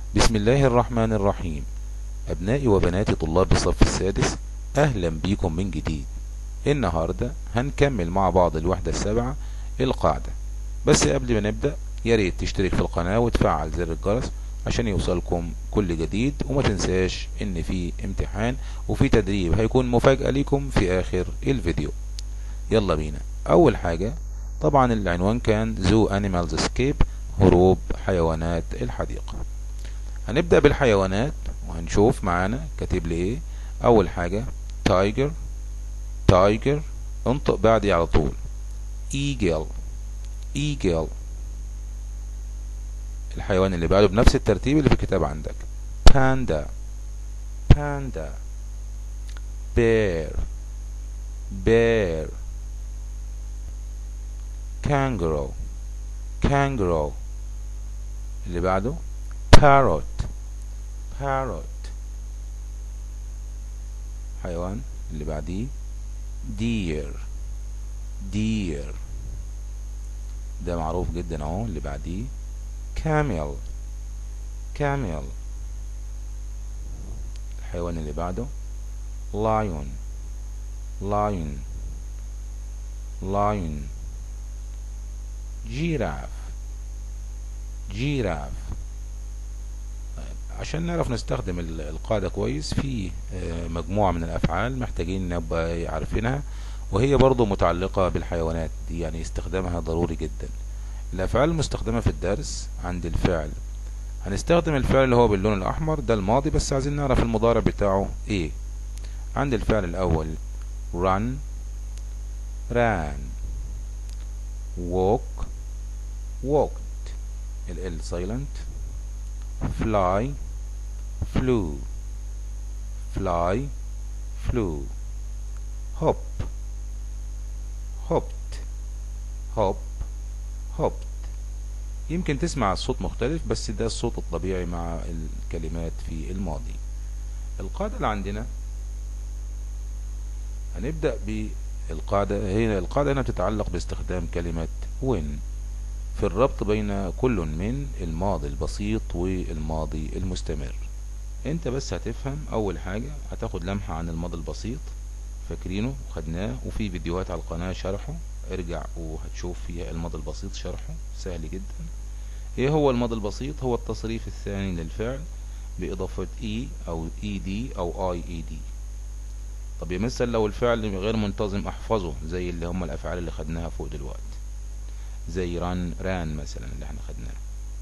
بسم الله الرحمن الرحيم أبنائي وبناتي طلاب الصف السادس أهلا بيكم من جديد النهاردة هنكمل مع بعض الوحدة السابعة القاعدة بس قبل ما نبدأ يا ريت تشترك في القناة وتفعل زر الجرس عشان يوصلكم كل جديد وما تنساش ان في امتحان وفي تدريب هيكون مفاجأة ليكم في اخر الفيديو يلا بينا اول حاجة طبعا العنوان كان زو انيمالز اسكيب هروب حيوانات الحديقة هنبدأ بالحيوانات وهنشوف معانا كاتب لي ايه اول حاجة تايجر تايجر انطق بعدي على طول ايجل ايجل الحيوان اللي بعده بنفس الترتيب اللي في الكتاب عندك باندا باندا bear bear kangaroo kangaroo اللي بعده parrot parrot حيوان اللي بعديه deer deer ده معروف جدا اهو اللي بعديه camel camel الحيوان اللي بعده lion lion lion giraffe giraffe عشان نعرف نستخدم القاعدة كويس في مجموعة من الأفعال محتاجين نبقى عارفينها وهي برضو متعلقة بالحيوانات دي يعني استخدامها ضروري جدا الأفعال المستخدمة في الدرس عند الفعل هنستخدم الفعل اللي هو باللون الأحمر ده الماضي بس عايزين نعرف المضارع بتاعه ايه عند الفعل الأول run ran walk walked ال L silent fly flew fly flew hop hopped hop hopped يمكن تسمع الصوت مختلف بس ده الصوت الطبيعي مع الكلمات في الماضي القاعدة اللي عندنا هنبدأ بالقاعدة هنا القاعدة هنا بتتعلق باستخدام كلمة when في الربط بين كل من الماضي البسيط والماضي المستمر انت بس هتفهم اول حاجة هتاخد لمحة عن الماضي البسيط فاكرينه وخدناه وفي فيديوهات على القناة شرحه ارجع وهتشوف فيها الماضي البسيط شرحه سهل جدا ايه هو الماضي البسيط هو التصريف الثاني للفعل باضافة اي او اي دي او اي اي دي طب يمثل لو الفعل غير منتظم احفظه زي اللي هم الافعال اللي خدناها فوق دلوقتي زي ران ران مثلا اللي احنا خدناه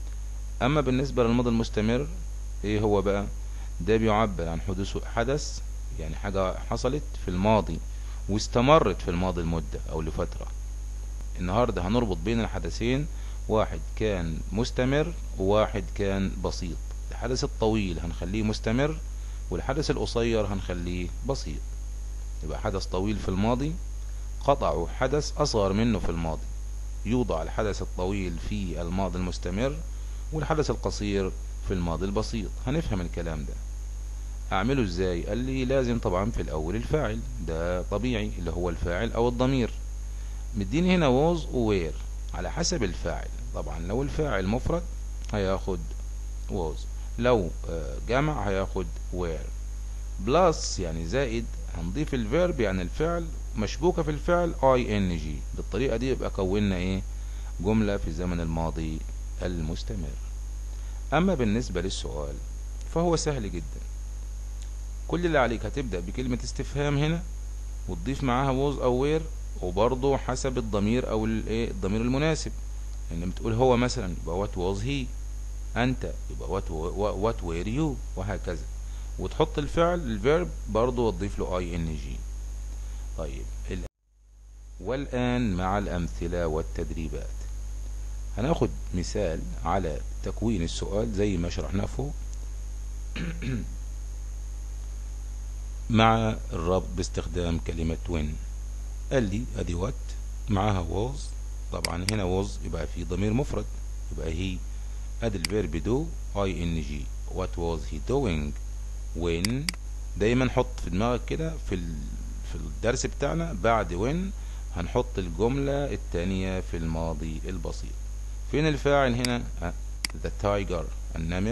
اما بالنسبة للماضي المستمر ايه هو بقى ده بيعبر عن حدوث حدث يعني حاجة حصلت في الماضي واستمرت في الماضي المدة او لفترة النهاردة هنربط بين الحدثين واحد كان مستمر وواحد كان بسيط الحدث الطويل هنخليه مستمر والحدث القصير هنخليه بسيط يبقى حدث طويل في الماضي قطعوا حدث اصغر منه في الماضي يوضع الحدث الطويل في الماضي المستمر والحدث القصير في الماضي البسيط هنفهم الكلام ده اعمله ازاي قال لي لازم طبعا في الاول الفاعل ده طبيعي اللي هو الفاعل او الضمير مديني هنا was ووير على حسب الفاعل طبعا لو الفاعل مفرد هياخد was لو جمع هياخد where بلس يعني زائد هنضيف الفيرب يعني الفعل مشبوكة في الفعل ing بالطريقة دي يبقى كونا ايه جملة في الزمن الماضي المستمر اما بالنسبة للسؤال فهو سهل جدا كل اللي عليك هتبدأ بكلمة استفهام هنا وتضيف معاها was او where وبرضه حسب الضمير او الايه الضمير المناسب يعني لما تقول هو مثلا يبقى what was he انت يبقى what, what were you وهكذا وتحط الفعل الفيرب برضه وتضيف له ing طيب والآن مع الأمثلة والتدريبات هناخد مثال على تكوين السؤال زي ما شرحناه فوق مع الربط باستخدام كلمة when قال لي ادي وات معاها was طبعا هنا was يبقى في ضمير مفرد يبقى هي ادي الفيرب do ing what was he doing when دايما حط في دماغك كده في في الدرس بتاعنا بعد when هنحط الجملة التانية في الماضي البسيط فين الفاعل هنا the tiger النمر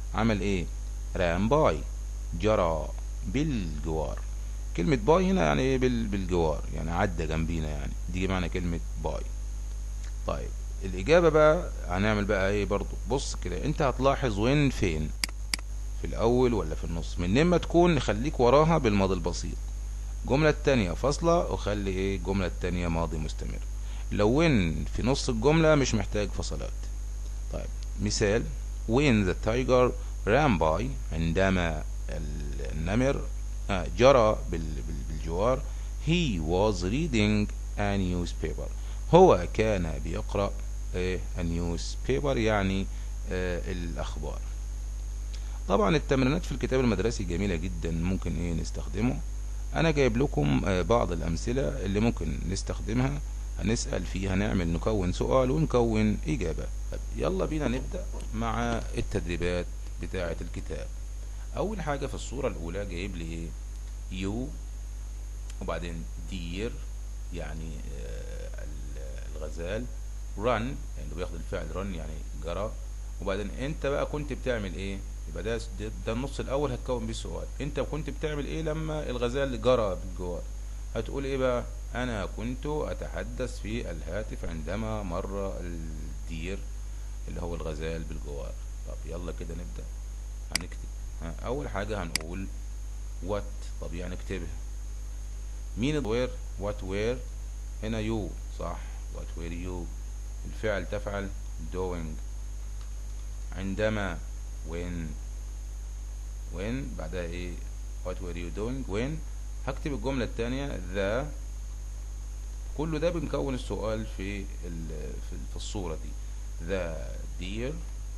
عمل ايه ran by جرى بالجوار كلمة باي هنا يعني ايه بال- بالجوار يعني عدى جنبينا يعني دي معنى كلمة باي طيب الإجابة بقى هنعمل بقى ايه برضو بص كده انت هتلاحظ وين فين في الأول ولا في النص من ما تكون نخليك وراها بالماضي البسيط الجملة التانية فاصلة وخلي ايه الجملة التانية ماضي مستمر لو وين في نص الجملة مش محتاج فصلات طيب مثال when the tiger ran by عندما ال- النمر آه، جرى بال- بال- بالجوار he was reading a newspaper هو كان بيقرأ ايه a newspaper يعني آه، الأخبار طبعا التمرينات في الكتاب المدرسي جميلة جدا ممكن ايه نستخدمه انا جايب لكم آه، بعض الامثلة اللي ممكن نستخدمها هنسأل فيها نعمل نكون سؤال ونكون اجابة طب يلا بينا نبدأ مع التدريبات بتاعة الكتاب اول حاجة في الصورة الاولى جايب لي ايه يو وبعدين دير يعني آه، ال- الغزال run اللي بياخد الفعل run يعني جرى وبعدين انت بقى كنت بتعمل ايه يبقى ده ده, ده النص الاول هتكون بيه السؤال انت كنت بتعمل ايه لما الغزال جرى بالجوار هتقول ايه بقى انا كنت اتحدث في الهاتف عندما مر الدير اللي هو الغزال بالجوار طب يلا كده نبدأ هنكتب ها، اول حاجة هنقول what طب يعني نكتبها مين وير وات وير هنا يو صح وات وير يو الفعل تفعل doing عندما when when بعدها ايه what were you doing when هكتب الجملة التانية the كل ده بنكون السؤال في ال- في في الصورة دي the deer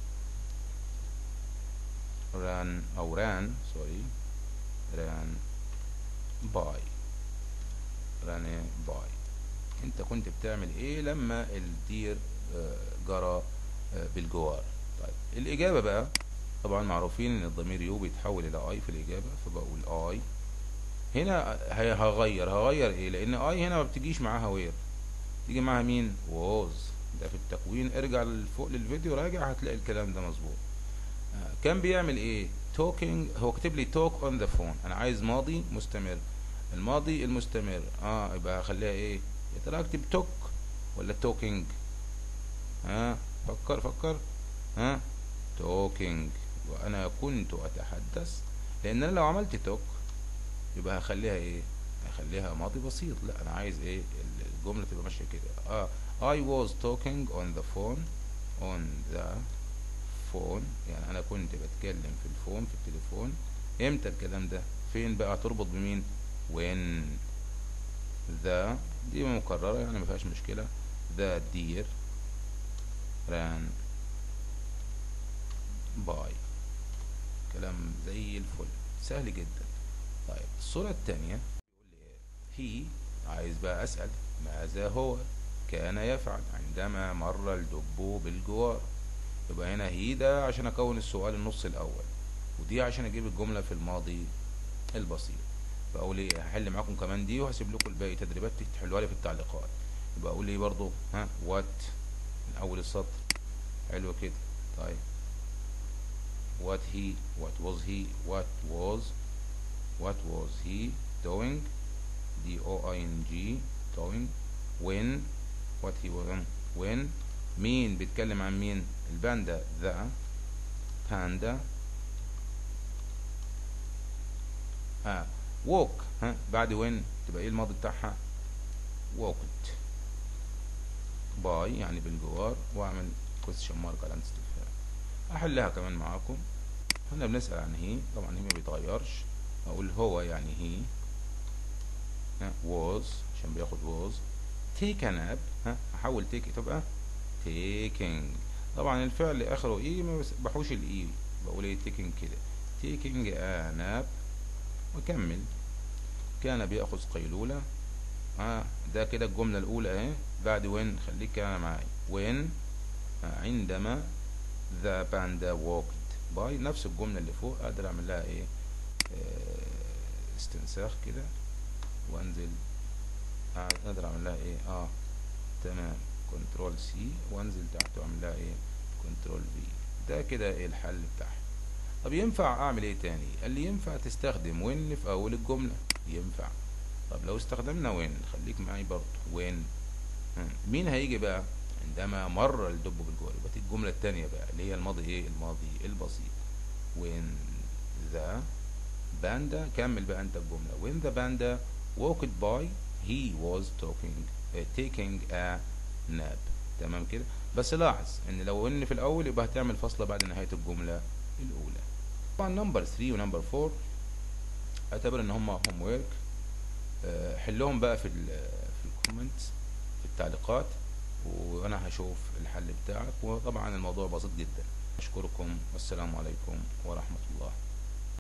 ran أو ran sorry ran by ran by انت كنت بتعمل ايه لما الدير آه، جرى آه، بالجوار طيب الإجابة بقى طبعا معروفين ان الضمير يو بيتحول الى اي في الإجابة فبقول اي هنا هي- هغير هغير ايه لان اي هنا ما بتجيش معاها وير تيجي معاها مين ووز ده في التكوين ارجع لفوق للفيديو راجع هتلاقي الكلام ده مظبوط آه، كان بيعمل ايه توكينج هو كاتب لي توك اون ذا فون انا عايز ماضي مستمر الماضي المستمر اه يبقى هخليها ايه يا ترى اكتب توك ولا توكينج ها فكر فكر ها توكينج وانا كنت اتحدث لان انا لو عملت توك يبقى هخليها ايه هخليها ماضي بسيط لا انا عايز ايه الجمله تبقى ماشيه كده اه I was talking on the phone on the phone يعني انا كنت بتكلم في الفون في التليفون امتى الكلام ده فين بقى تربط بمين when the دي مكررة يعني ما فيهاش مشكلة the deer ran by كلام زي الفل سهل جدا طيب الصورة التانية هي عايز بقى أسأل ماذا هو كان يفعل عندما مر الدب بالجوار يبقى هنا هي ده عشان أكون السؤال النص الأول ودي عشان أجيب الجملة في الماضي البسيط بقول ايه هحل معاكم كمان دي وهسيب لكم الباقي تدريبات تحلوها لي في التعليقات يبقى اقول ايه برضو ها وات من اول السطر حلو كده طيب what he what was he what was what was he doing d o i n g doing when what he was when مين بيتكلم عن مين الباندا the panda ها walk ها بعد when تبقى ايه الماضي بتاعها walked by يعني بالجوار واعمل question mark على استفهام احلها كمان معاكم هنا بنسأل عن هي طبعا هي ما بيتغيرش اقول هو يعني هي ها was عشان بياخد was take a nap ها احول take تبقى taking طبعا الفعل اخره ايه ما بحوش الاي بقول ايه taking كده taking a nap وكمل كان بياخذ قيلولة اه ده كده الجملة الأولى اهي بعد وين خليك كده معايا وين آه عندما the panda walked by نفس الجملة اللي فوق أقدر أعمل لها إيه آه استنساخ كده وأنزل أقدر أعمل لها إيه آه تمام كنترول سي وأنزل تحت وأعمل لها إيه كنترول في ده كده إيه الحل بتاعها طب ينفع اعمل ايه تاني قال لي ينفع تستخدم وين في اول الجملة ينفع طب لو استخدمنا وين خليك معي برضه وين مين هيجي بقى عندما مر الدب بالجوار يبقى دي الجملة التانية بقى اللي هي الماضي ايه الماضي البسيط when the panda كمل بقى انت الجملة when the panda walked by he was talking uh, taking a nap تمام كده بس لاحظ ان لو ان في الاول يبقى هتعمل فاصلة بعد نهاية الجملة الاولى طبعا نمبر 3 ونمبر 4 اعتبر ان هم هوم ورك حلهم بقى في ال في الكومنتس في التعليقات وانا هشوف الحل بتاعك وطبعا الموضوع بسيط جدا اشكركم والسلام عليكم ورحمة الله